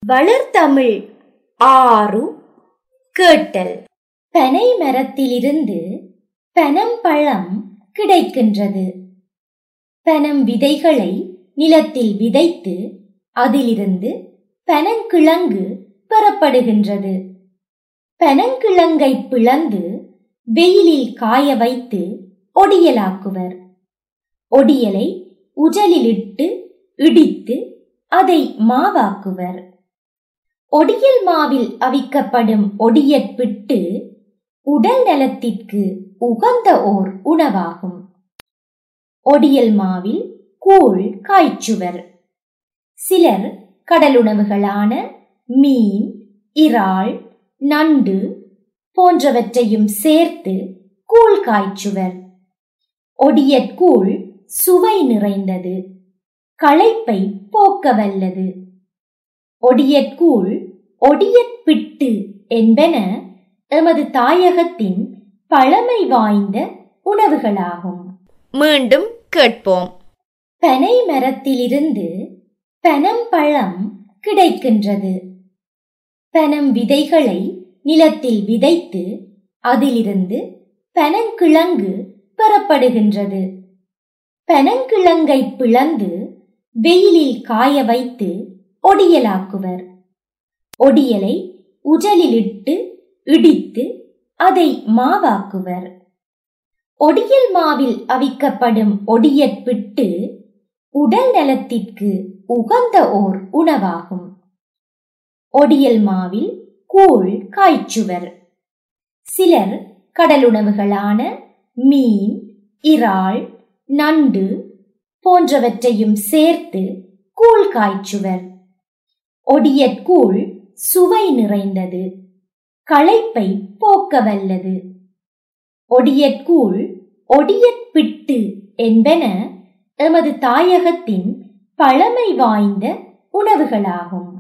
வளர்தமிழ் ஆறு கேட்டல் பனை மரத்திலிருந்து பனம்பழம் கிடைக்கின்றது பனம் விதைகளை நிலத்தில் விதைத்து அதிலிருந்து பனங்கிழங்கு பெறப்படுகின்றது பனங்கிழங்கை பிளந்து வெயிலில் காய வைத்து ஒடியலாக்குவர் ஒடியலை உஜலிலிட்டு இடித்து அதை மாவாக்குவர் ஒடியல் மாவில் அவிக்கப்படும் ஒடியற்பிட்டு உடல் நலத்திற்கு உகந்த ஓர் உணவாகும் ஒடியல் மாவில் கூழ் காய்ச்சுவர் சிலர் கடலுணவுகளான மீன் இறால் நண்டு போன்றவற்றையும் சேர்த்து கூழ் காய்ச்சுவர் ஒடியற்கூழ் சுவை நிறைந்தது களைப்பை போக்க வல்லது ஒடியற்கூழ் ஒடியற்பிட்டு என்பன எமது தாயகத்தின் பழமை வாய்ந்த உணவுகளாகும் மீண்டும் கேட்போம் பனை மரத்திலிருந்து பனம்பழம் கிடைக்கின்றது பனம் விதைகளை நிலத்தில் விதைத்து அதிலிருந்து பனங்கிழங்கு பெறப்படுகின்றது பனங்கிழங்கை பிளந்து வெயிலில் காய வைத்து ஒடியலாக்குவர் ஒடியலை உஜலிலிட்டு இடித்து அதை மாவாக்குவர் ஒடியல் மாவில் அவிக்கப்படும் ஒடியற்பிட்டு உடல் நலத்திற்கு உகந்த ஓர் உணவாகும் ஒடியல் மாவில் கூழ் காய்ச்சுவர் சிலர் கடலுணவுகளான மீன் இறால் நண்டு போன்றவற்றையும் சேர்த்து கூழ் காய்ச்சுவர் ஒடியற்கூழ் சுவை நிறைந்தது களைப்பை போக்க வல்லது ஒடியற்கூழ் ஒடியற்பிட்டு என்பன எமது தாயகத்தின் பழமை வாய்ந்த உணவுகளாகும்